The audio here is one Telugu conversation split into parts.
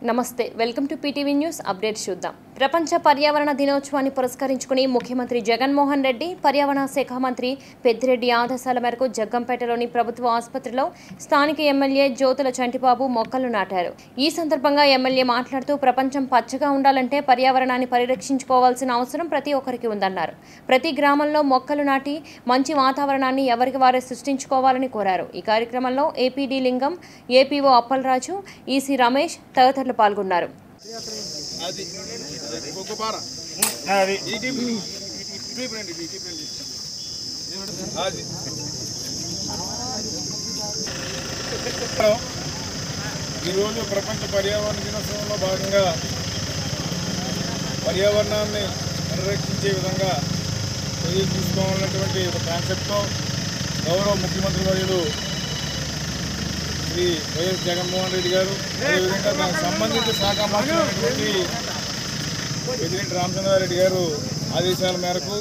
నమస్తే welcome to PTV news update చూద్దాం ప్రపంచ పర్యావరణ దినోత్సవాన్ని పురస్కరించుకుని ముఖ్యమంత్రి జగన్మోహన్ రెడ్డి పర్యావరణ శాఖ మంత్రి పెద్దిరెడ్డి ఆదేశాల మేరకు జగ్గంపేటలోని ప్రభుత్వ ఆసుపత్రిలో స్థానిక ఎమ్మెల్యే జ్యోతుల చంటిబాబు మొక్కలు నాటారు ఈ సందర్భంగా ఎమ్మెల్యే మాట్లాడుతూ ప్రపంచం పచ్చగా ఉండాలంటే పర్యావరణాన్ని పరిరక్షించుకోవాల్సిన అవసరం ప్రతి ఒక్కరికి ఉందన్నారు ప్రతి గ్రామంలో మొక్కలు నాటి మంచి వాతావరణాన్ని ఎవరికి వారే సృష్టించుకోవాలని కోరారు ఈ కార్యక్రమంలో ఏపీడీ లింగం ఏపీఓ అప్పలరాజు ఈసీ రమేష్ తదితరులు పాల్గొన్నారు అది ఒక పార అది ఈ టీప్ టీప్ రండి ఈ టీప్ రండి అది ఈరోజు ప్రపంచ పర్యావరణ దినోత్సవంలో భాగంగా పర్యావరణాన్ని పరిరక్షించే విధంగా చర్యలు తీసుకోవాలన్నటువంటి ఒక కాన్సెప్ట్తో గౌరవ ముఖ్యమంత్రి వర్యులు శ్రీ వైఎస్ జగన్మోహన్ రెడ్డి గారు అదేవిధంగా దానికి సంబంధించిన శాఖ మంత్రి పెద్దిరెడ్డి రామచంద్రారెడ్డి గారు ఆదేశాల మేరకు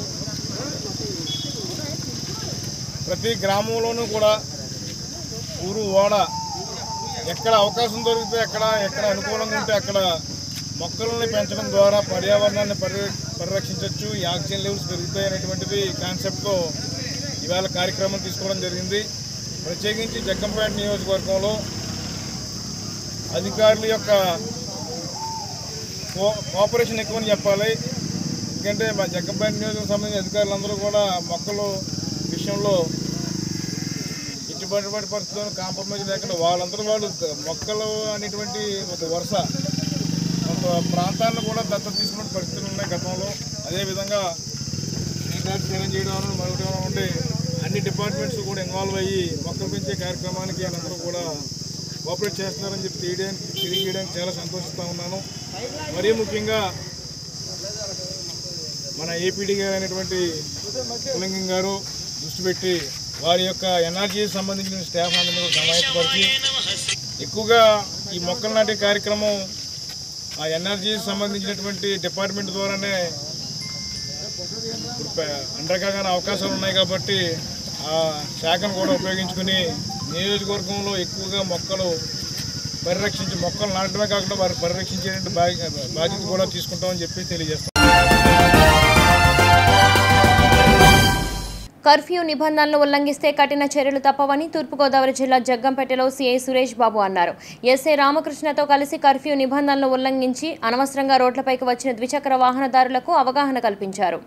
ప్రతి గ్రామంలోనూ కూడా ఊరు ఓడ ఎక్కడ అవకాశం దొరికితే ఎక్కడ ఎక్కడ అనుకూలంగా ఉంటే అక్కడ మొక్కలని పెంచడం ద్వారా పర్యావరణాన్ని పరి పరిరక్షించవచ్చు ఈ ఆక్సిజన్ లెవెల్స్ పెరుగుతాయి అనేటువంటిది కాన్సెప్ట్తో ఇవాళ కార్యక్రమం తీసుకోవడం జరిగింది ప్రత్యేకించి జగ్గంపేట నియోజకవర్గంలో అధికారుల యొక్క కో- కోఆపరేషన్ ఎక్కువ అని చెప్పాలి ఎందుకంటే మా జగ్గంపేట నియోజకవర్గం సంబంధించిన అధికారులందరూ కూడా మొక్కలు విషయంలో ఇటువంటి పరిస్థితుల్లో కాంప్రమైజ్ లేకుండా వాళ్ళందరూ వాళ్ళు మొక్కలు అనేటువంటి ఒక వరుస కొంత ప్రాంతాలను కూడా దత్తత తీసుకున్న పరిస్థితులు ఉన్నాయి గతంలో అదేవిధంగా శ్రీకాంత్ చర్యం చేయడం మరొకటి ఏమైనా ఉంటే అన్ని డిపార్ట్మెంట్స్ కూడా ఇన్వాల్వ్ అయ్యి మొక్కలు పెంచే కార్యక్రమానికి అందరూ కూడా కోఆపరేట్ చేస్తున్నారని చెప్పి తెలియడానికి తెలియజేయడానికి చాలా సంతోషిస్తూ ఉన్నాను మరీ ముఖ్యంగా మన ఏపీడీ గారు అయినటువంటి పులింగం గారు దృష్టి పెట్టి వారి యొక్క ఎనర్జీకి సంబంధించిన స్టాఫ్ అందరినీ కూడా సమాయత్తపరిచి ఎక్కువగా ఈ మొక్కలు నాటే కార్యక్రమం ఆ ఎనర్జీకి సంబంధించినటువంటి డిపార్ట్మెంట్ ద్వారానే ఇప్పుడు ప- అండర్గానే అవకాశాలు ఉన్నాయి కాబట్టి ఆ శాఖను కూడా ఉపయోగించుకుని నియోజకవర్గంలో ఎక్కువగా మొక్కలు పరిరక్షించి మొక్కలు నాటడమే కాకుండా వారు పరిరక్షించేటువంటి బాధ్య- బాధ్యత కూడా తీసుకుంటామని చెప్పి తెలియజేస్తాం కర్ఫ్యూ నిబంధనలు ఉల్లంఘిస్తే కఠిన చర్యలు తప్పవని తూర్పుగోదావరి జిల్లా జగ్గంపేటలో సీఐ సురేష్ బాబు అన్నారు ఎస్ఐ రామకృష్ణతో కలిసి కర్ఫ్యూ నిబంధనలు ఉల్లంఘించి అనవసరంగా రోడ్లపైకి వచ్చిన ద్విచక్ర వాహనదారులకు అవగాహన కల్పించారు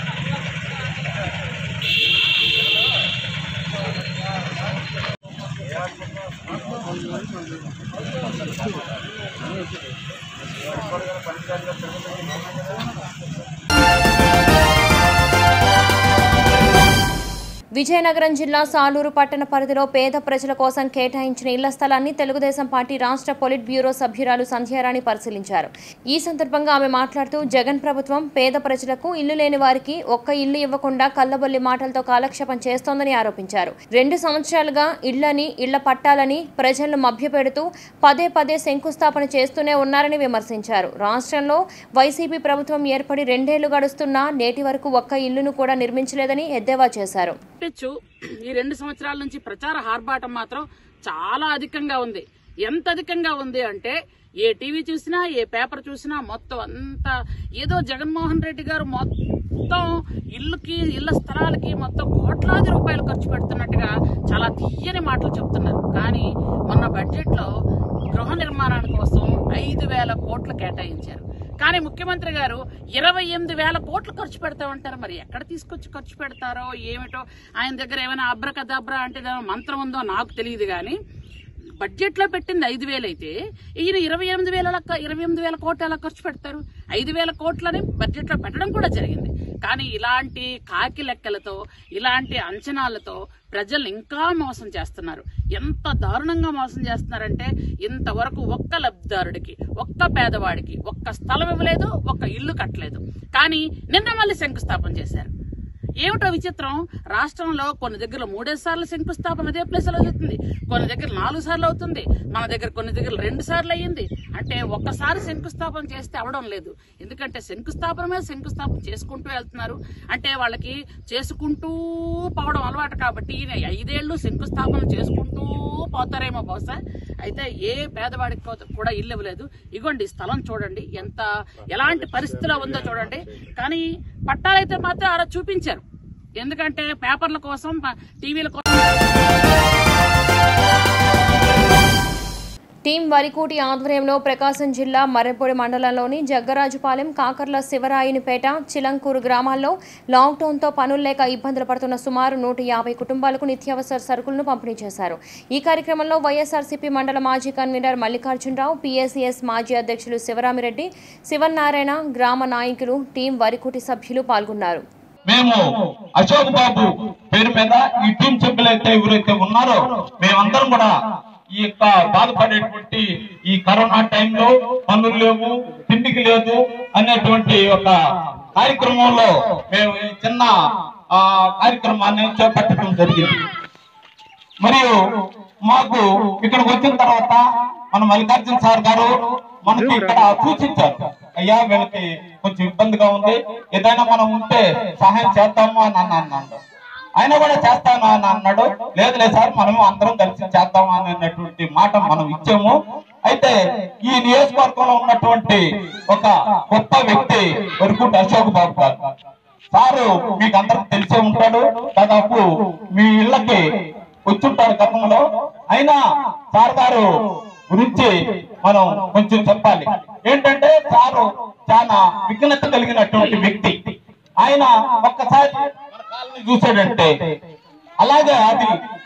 విజయనగరం జిల్లా సాలూరు పట్టణ పరిధిలో పేద ప్రజల కోసం కేటాయించిన ఇళ్ల స్థలాన్ని తెలుగుదేశం పార్టీ రాష్ట్ర పొలిట్ బ్యూరో సభ్యురాలు సంధ్యారాణి పరిశీలించారు ఈ సందర్భంగా ఆమె మాట్లాడుతూ జగన్ ప్రభుత్వం పేద ప్రజలకు ఇల్లు లేని వారికి ఒక్క ఇల్లు ఇవ్వకుండా కల్లబొల్లి మాటలతో కాలక్షేపం చేస్తోందని ఆరోపించారు రెండు సంవత్సరాలుగా ఇళ్లని ఇళ్ల పట్టాలని ప్రజలను మభ్యపెడుతూ పదే పదే శంకుస్థాపన చేస్తూనే ఉన్నారని విమర్శించారు రాష్ట్రంలో వైసీపీ ప్రభుత్వం ఏర్పడి రెండేళ్లు గడుస్తున్నా నేటి వరకు ఒక్క ఇల్లును కూడా నిర్మించలేదని ఎద్దేవా చేశారు చూపించు ఈ రెండు సంవత్సరాల నుంచి ప్రచార హార్బాటం మాత్రం చాలా అధికంగా ఉంది ఎంత అధికంగా ఉంది అంటే ఏ టీవీ చూసినా ఏ పేపర్ చూసినా మొత్తం అంతా ఏదో జగన్మోహన్ రెడ్డి గారు మొత్తం ఇల్లుకి ఇళ్ల స్థలాలకి మొత్తం కోట్లాది రూపాయలు ఖర్చు పెడుతున్నట్టుగా చాలా తీయని మాటలు చెప్తున్నారు కానీ మొన్న బడ్జెట్ లో గృహ నిర్మాణాల కోసం ఐదు వేల కోట్లు కేటాయించారు కానీ ముఖ్యమంత్రి గారు ఇరవై ఎనిమిది వేల కోట్లు ఖర్చు పెడతామంటారు మరి ఎక్కడ తీసుకొచ్చి ఖర్చు పెడతారో ఏమిటో ఆయన దగ్గర ఏమైనా అబ్రకదబ్రా అంటే ఏదైనా మంత్రం ఉందో నాకు తెలియదు కానీ బడ్జెట్ లో పెట్టింది ఐదు వేలు అయితే ఈయన ఇరవై ఎనిమిది వేల ఇరవై ఎనిమిది వేల కోట్లు ఎలా ఖర్చు పెడతారు ఐదు వేల కోట్లని బడ్జెట్ లో పెట్టడం కూడా జరిగింది కానీ ఇలాంటి కాకి లెక్కలతో ఇలాంటి అంచనాలతో ప్రజలు ఇంకా మోసం చేస్తున్నారు ఎంత దారుణంగా మోసం చేస్తున్నారంటే ఇంతవరకు ఒక్క లబ్ధిదారుడికి ఒక్క పేదవాడికి ఒక్క స్థలం ఇవ్వలేదు ఒక్క ఇల్లు కట్టలేదు కానీ నిన్న మళ్ళీ శంకుస్థాపన చేశారు ఏమిటో విచిత్రం రాష్ట్రంలో కొన్ని దగ్గర మూడేసి సార్లు శంకుస్థాపన అదే ప్లేస్ లో అవుతుంది కొన్ని దగ్గర నాలుగు సార్లు అవుతుంది మన దగ్గర కొన్ని దగ్గర రెండు సార్లు అయ్యింది అంటే ఒక్కసారి శంకుస్థాపన చేస్తే అవడం లేదు ఎందుకంటే శంకుస్థాపన మీద శంకుస్థాపన చేసుకుంటూ వెళ్తున్నారు అంటే వాళ్ళకి చేసుకుంటూ పోవడం అలవాటు కాబట్టి ఈయన ఐదేళ్లు శంకుస్థాపన చేసుకుంటూ పోతారేమో బహుశా అయితే ఏ పేదవాడికి కూ- కూడా ఇల్లు ఇవ్వలేదు ఇగోండి ఈ స్థలం చూడండి ఎంత ఎలాంటి పరిస్థితిలో ఉందో చూడండి కానీ పట్టాలైతే మాత్రం ఆడ చూపించారు ఎందుకంటే పేపర్ల కోసం ప- టీవీల కోసం టీం వరికోటి ఆధ్వర్యంలో ప్రకాశం జిల్లా మర్రెపొడి మండలంలోని జగ్గరాజుపాలెం కాకర్ల శివరాయునిపేట చిలంకూరు గ్రామాల్లో లాక్డౌన్తో పనులు లేక ఇబ్బందులు పడుతున్న సుమారు నూట యాభై కుటుంబాలకు నిత్యావసర సరుకులను పంపిణీ చేశారు ఈ కార్యక్రమంలో వైఎస్ఆర్సీపీ మండల మాజీ కన్వీనర్ మల్లికార్జునరావు పీఎస్ఈఎస్ మాజీ అధ్యక్షులు శివరామిరెడ్డి శివన్నారాయణ గ్రామ నాయకులు టీం వరికోటి సభ్యులు పాల్గొన్నారు మేము అశోక్ బాబు పేరు మీద ఈ టీం సభ్యులైతే ఎవరైతే ఉన్నారో మేమందరం కూడా ఈ యొక్క బాధపడేటువంటి ఈ కరోనా టైంలో పనులు లేవు తిండికి లేదు అనేటువంటి ఒక కార్యక్రమంలో మేము ఈ చిన్న ఆ, కార్యక్రమాన్ని చేపట్టడం జరిగింది మరియు మాకు ఇక్కడికి వచ్చిన తర్వాత మన మల్లికార్జున సార్ గారు మనకి ఇక్కడ సూచించారు అయ్యా వీళ్ళకి కొంచెం ఇబ్బందిగా ఉంది ఏదైనా మనం ఉంటే సహాయం చేద్దాము అని అన్న అన్నాడు ఆయన కూడా చేస్తాను అని అన్నాడు లేదు లేదు సార్ మనం అందరం కలిసి చేద్దాము అని అన్నటువంటి మాట మనం ఇచ్చాము అయితే ఈ నియోజకవర్గంలో ఉన్నటువంటి ఒక గొప్ప వ్యక్తి వరకుంటి అశోక్ బాబు గారు సారు మీకు అందరికి తెలిసే ఉంటాడు దాదాపు మీ ఇళ్ళకి వచ్చుంటారు గతంలో అయినా సార్ గారు గురించి మనం కొంచెం చెప్పాలి ఏంటంటే సారు చాలా విఘ్నత కలిగినటువంటి వ్యక్తి ఆయన ఒక్కసారి మన కాలనీ చూసాడంటే అలాగే అది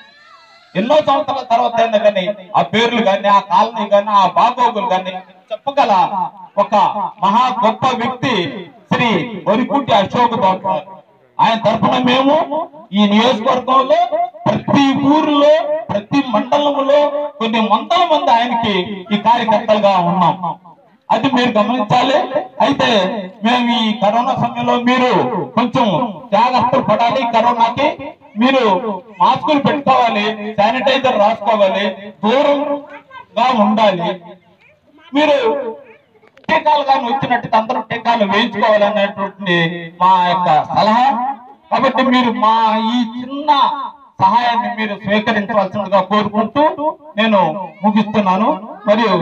ఎన్నో సంవత్సరాల తర్వాత అయినా కానీ ఆ పేర్లు కానీ ఆ కాలనీ కానీ ఆ బాగోగులు కానీ చెప్పగల ఒక మహా గొప్ప వ్యక్తి శ్రీ వరికుంటి అశోక్ బాబు గారు. ఆయన తరఫున మేము ఈ నియోజకవర్గంలో ప్రతి ఊరిలో ప్రతి మండలంలో కొన్ని వందల మంది ఆయనకి ఈ కార్యకర్తలుగా ఉన్నాం అది మీరు గమనించాలి అయితే మేము ఈ కరోనా సమయంలో మీరు కొంచెం జాగ్రత్తలు పడాలి కరోనాకి మీరు మాస్కులు పెట్టుకోవాలి శానిటైజర్ రాసుకోవాలి దూరంగా ఉండాలి మీరు టీకాలు కానీ వచ్చినట్టు అందరూ టీకాలు వేయించుకోవాలనేటువంటి మా యొక్క సలహా కాబట్టి మీరు మా ఈ చిన్న సహాయాన్ని మీరు స్వీకరించవలసిందిగా కోరుకుంటూ నేను ముగిస్తున్నాను మరియు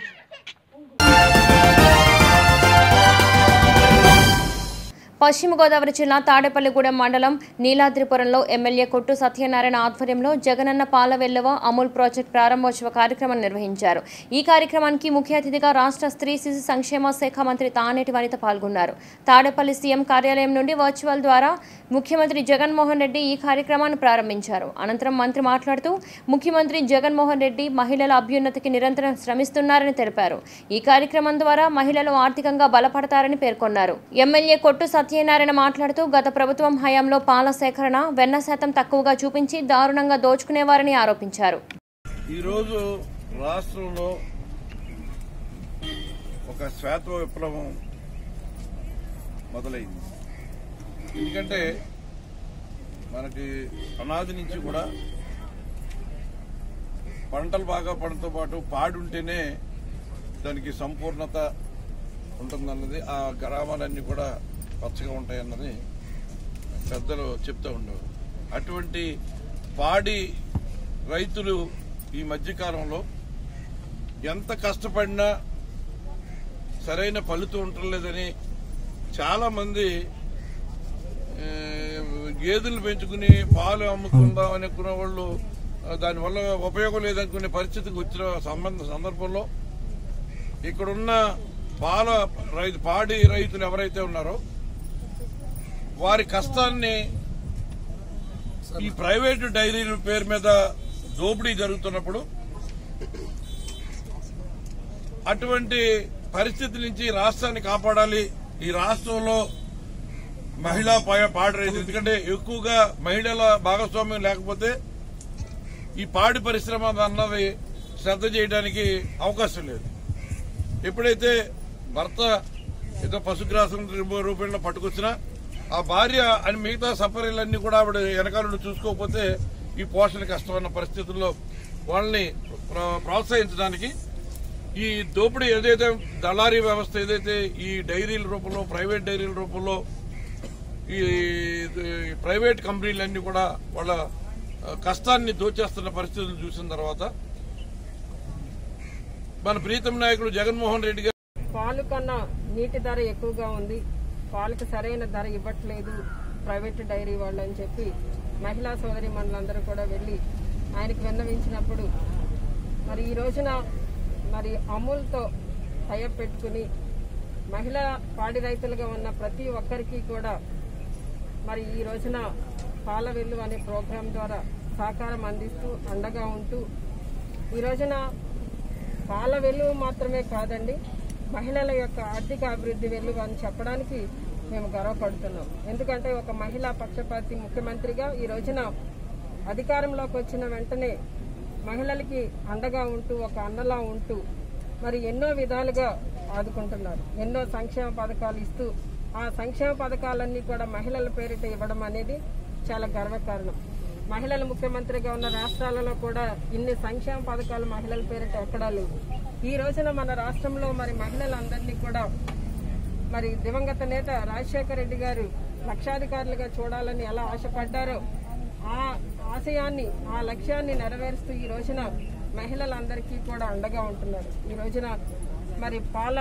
పశ్చిమ గోదావరి జిల్లా తాడేపల్లిగూడెం మండలం నీలాద్రిపురంలో ఎమ్మెల్యే కొట్టు సత్యనారాయణ ఆధ్వర్యంలో జగనన్న పాల వెల్లవ అమూల్ ప్రాజెక్ట్ ప్రారంభోత్సవ కార్యక్రమం నిర్వహించారు ఈ కార్యక్రమానికి ముఖ్య అతిథిగా రాష్ట్ర స్త్రీ శిశు సంక్షేమ శాఖ మంత్రి తానేటి వనిత పాల్గొన్నారు తాడేపల్లి సీఎం కార్యాలయం నుండి వర్చువల్ ద్వారా ముఖ్యమంత్రి జగన్మోహన్ రెడ్డి ఈ కార్యక్రమాన్ని ప్రారంభించారు అనంతరం మంత్రి మాట్లాడుతూ ముఖ్యమంత్రి జగన్మోహన్ రెడ్డి మహిళల అభ్యున్నతికి నిరంతరం శ్రమిస్తున్నారని తెలిపారు ఈ కార్యక్రమం ద్వారా మహిళలు ఆర్థికంగా బలపడతారని పేర్కొన్నారు ఎమ్మెల్యే కొట్టు సత్యనారాయణ మాట్లాడుతూ గత ప్రభుత్వం హయాంలో పాల సేకరణ వెన్న శాతం తక్కువగా చూపించి దారుణంగా దోచుకునేవారని ఆరోపించారు ఈరోజు రాష్ట్రంలో ఒక శ్వేత విప్లవం మొదలైంది ఎందుకంటే మనకి అనాది నుంచి కూడా పంటలు బాగా పంటతో పాటు పాడి ఉంటేనే దానికి సంపూర్ణత ఉంటుందన్నది ఆ గ్రామాలన్నీ కూడా పచ్చగా ఉంటాయన్నది పెద్దలు చెప్తూ ఉండేవారు అటువంటి పాడి రైతులు ఈ మధ్యకాలంలో ఎంత కష్టపడినా సరైన ఫలితం ఉండలేదని చాలా మంది ఏ, గేదెలు పెంచుకుని పాలు అమ్ముకుందాం అనుకున్న వాళ్ళు ఆ, దానివల్ల ఉపయోగం లేదనుకునే పరిస్థితికి వచ్చిన సంబంధ సందర్భంలో ఇక్కడున్న పాల రైతు పాడి రైతులు ఎవరైతే ఉన్నారో వారి కష్టాన్ని ఈ ప్రైవేటు డైరీల పేరు మీద దోపిడీ జరుగుతున్నప్పుడు అటువంటి పరిస్థితి నుంచి రాష్ట్రాన్ని కాపాడాలి ఈ రాష్ట్రంలో మహిళా పా- పాడి రైతులు ఎందుకంటే ఎక్కువగా మహిళల భాగస్వామ్యం లేకపోతే ఈ పాడి పరిశ్రమ అన్నది శ్రద్ధ చేయడానికి అవకాశం లేదు ఎప్పుడైతే భర్త ఏదో పశుగ్రాసం రూపంలో పట్టుకొచ్చినా ఆ భార్య అని మిగతా సఫరీలన్నీ కూడా ఆవిడ వెనకాల చూసుకోకపోతే ఈ పోషణ కష్టమైన పరిస్థితుల్లో వాళ్ళని ప్ర- ప్రోత్సహించడానికి ఈ దోపిడీ ఏదైతే దళారీ వ్యవస్థ ఏదైతే ఈ డైరీల రూపంలో ప్రైవేట్ డైరీల రూపంలో ఈ ఈ ప్రైవేట్ కంపెనీలన్నీ కూడా వాళ్ళ ఆ, కష్టాన్ని దోచేస్తున్న పరిస్థితులు చూసిన తర్వాత మన ప్రీతం నాయకుడు జగన్మోహన్ రెడ్డి గారు పాలు కన్నా నీటి ధర ఎక్కువగా ఉంది పాలకు సరైన ధర ఇవ్వట్లేదు ప్రైవేట్ డైరీ వాళ్ళు అని చెప్పి మహిళా సోదరి మండలందరూ కూడా వెళ్ళి ఆయనకు విన్నవించినప్పుడు మరి ఈ రోజున మరి అమూల్తో టైప్ పెట్టుకుని మహిళా పాడి రైతులుగా ఉన్న ప్రతి ఒక్కరికి కూడా మరి ఈ రోజున పాల వెల్లు అనే ప్రోగ్రాం ద్వారా సహకారం అందిస్తూ అండగా ఉంటూ ఈ రోజున పాల వెలువ మాత్రమే కాదండి మహిళల యొక్క ఆర్థిక అభివృద్ధి వెలువ అని చెప్పడానికి మేము గర్వపడుతున్నాం ఎందుకంటే ఒక మహిళా పక్షపాతి ముఖ్యమంత్రిగా ఈ రోజున అధికారంలోకి వచ్చిన వెంటనే మహిళలకి అండగా ఉంటూ ఒక అన్నలా ఉంటూ మరి ఎన్నో విధాలుగా ఆదుకుంటున్నారు ఎన్నో సంక్షేమ పథకాలు ఇస్తూ ఆ సంక్షేమ పథకాలన్నీ కూడా మహిళల పేరిట ఇవ్వడం అనేది చాలా గర్వకారణం మహిళలు ముఖ్యమంత్రిగా ఉన్న రాష్ట్రాలలో కూడా ఇన్ని సంక్షేమ పథకాలు మహిళల పేరిట ఎక్కడా లేవు ఈ రోజున మన రాష్ట్రంలో మరి మహిళలందరినీ కూడా మరి దివంగత నేత రాజశేఖర రెడ్డి గారు లక్షాధికారులుగా చూడాలని ఎలా ఆశపడ్డారో ఆ ఆశయాన్ని ఆ లక్ష్యాన్ని నెరవేరుస్తూ ఈ రోజున మహిళలందరికీ కూడా అండగా ఉంటున్నారు ఈ రోజున మరి పాల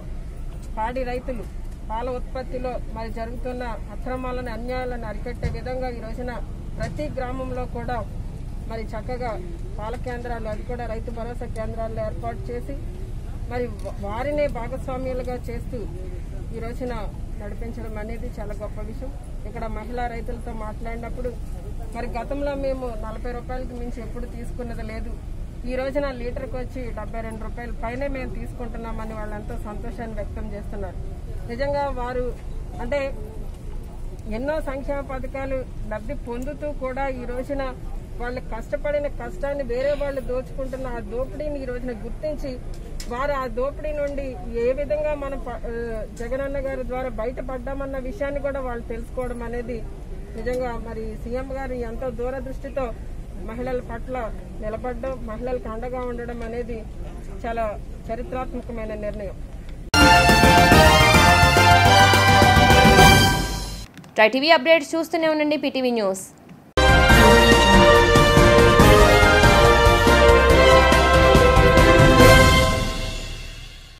పాడి రైతులు పాల ఉత్పత్తిలో మరి జరుగుతున్న అక్రమాలను అన్యాయాలను అరికట్టే విధంగా ఈ రోజున ప్రతి గ్రామంలో కూడా మరి చక్కగా పాల కేంద్రాలు అది కూడా రైతు భరోసా కేంద్రాల్లో ఏర్పాటు చేసి మరి వా- వారినే భాగస్వామ్యులుగా చేస్తూ ఈ రోజున నడిపించడం అనేది చాలా గొప్ప విషయం ఇక్కడ మహిళా రైతులతో మాట్లాడినప్పుడు మరి గతంలో మేము నలభై రూపాయలకి మించి ఎప్పుడు తీసుకున్నది లేదు ఈ రోజున లీటర్కి వచ్చి డెబ్బై రెండు రూపాయల పైనే మేము తీసుకుంటున్నామని వాళ్ళు ఎంతో సంతోషాన్ని వ్యక్తం చేస్తున్నారు నిజంగా వారు అంటే ఎన్నో సంక్షేమ పథకాలు లబ్ధి పొందుతూ కూడా ఈ రోజున వాళ్ళు కష్టపడిన కష్టాన్ని వేరే వాళ్ళు దోచుకుంటున్న ఆ దోపిడీని ఈ రోజున గుర్తించి వారు ఆ దోపిడీ నుండి ఏ విధంగా మనం ప- ఆ, జగనన్న గారి ద్వారా బయటపడ్డామన్న విషయాన్ని కూడా వాళ్ళు తెలుసుకోవడం అనేది నిజంగా మరి సీఎం గారు ఎంతో దూరదృష్టితో మహిళల పట్ల నిలబడడం మహిళలకు అండగా ఉండడం అనేది చాలా చరిత్రాత్మకమైన నిర్ణయం ట్రై టీవీ అప్డేట్స్ చూస్తూనే ఉండండి పీటీవీ న్యూస్